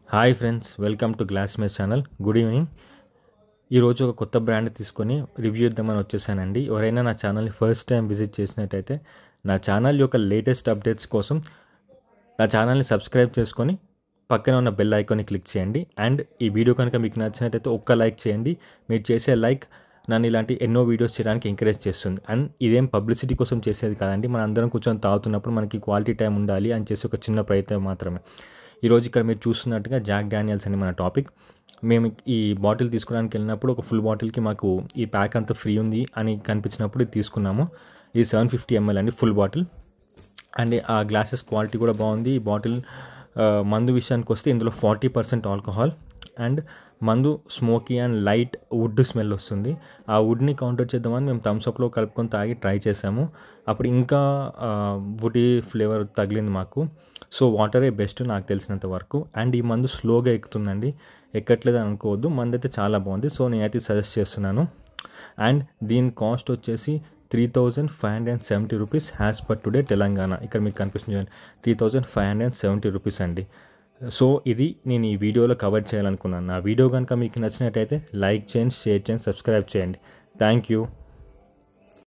hi friends welcome to glass mess channel good evening ఈరోజు ఒక కొత్త బ్రాండ్ తీసుకొని రివ్యూ ఇద్దామని వచ్చేసానండి ఎవరైనా నా ఛానల్ని ఫస్ట్ టైం విజిట్ చేసినట్టయితే నా ఛానల్ యొక్క లేటెస్ట్ అప్డేట్స్ కోసం నా ఛానల్ని సబ్స్క్రైబ్ చేసుకొని పక్కన ఉన్న బెల్ ఐకాన్ని క్లిక్ చేయండి అండ్ ఈ వీడియో కనుక మీకు నచ్చినట్టయితే ఒక్క లైక్ చేయండి మీరు చేసే లైక్ నన్ను ఇలాంటి ఎన్నో వీడియోస్ చేయడానికి ఎంకరేజ్ చేస్తుంది అండ్ ఇదేం పబ్లిసిటీ కోసం చేసేది కాదండి మన అందరం కూర్చొని తాగుతున్నప్పుడు మనకి క్వాలిటీ టైం ఉండాలి అని చేసి ఒక చిన్న ప్రయత్నం మాత్రమే ఈరోజు ఇక్కడ మీరు చూస్తున్నట్టుగా జాక్ డానియల్స్ అని మన టాపిక్ మేము ఈ బాటిల్ తీసుకోవడానికి వెళ్ళినప్పుడు ఒక ఫుల్ బాటిల్కి మాకు ఈ ప్యాక్ అంతా ఫ్రీ ఉంది అని కనిపించినప్పుడు ఇది తీసుకున్నాము ఇది సెవెన్ ఫిఫ్టీ ఎంఎల్ అండి ఫుల్ బాటిల్ అండ్ ఆ గ్లాసెస్ క్వాలిటీ కూడా బాగుంది ఈ బాటిల్ ఆ, మందు విషయానికి వస్తే ఇందులో ఫార్టీ పర్సెంట్ ఆల్కహాల్ అండ్ మందు smoky and light wood smell వస్తుంది ఆ వుడ్ని కౌంటర్ చేద్దామని మేము థమ్స్అప్లో కలుపుకొని తాగి ట్రై చేసాము అప్పుడు ఇంకా వుడీ ఫ్లేవర్ తగిలింది మాకు సో వాటరే బెస్ట్ నాకు తెలిసినంత వరకు అండ్ ఈ మందు స్లోగా ఎక్కుతుందండి ఎక్కట్లేదు అనుకోవద్దు మందు అయితే చాలా బాగుంది సో నేనైతే సజెస్ట్ చేస్తున్నాను అండ్ దీని కాస్ట్ వచ్చేసి three thousand five hundred and seventy rupees as per today Telangana ఇక్కడ మీకు కనిపిస్తుంది చూడండి three thousand five hundred and seventy rupees అండి సో ఇది నేను ఈ వీడియోలో కవర్ చేయాలనుకున్నాను నా వీడియో కనుక మీకు నచ్చినట్టయితే లైక్ చేయండి షేర్ చేయండి సబ్స్క్రైబ్ చేయండి థ్యాంక్ యూ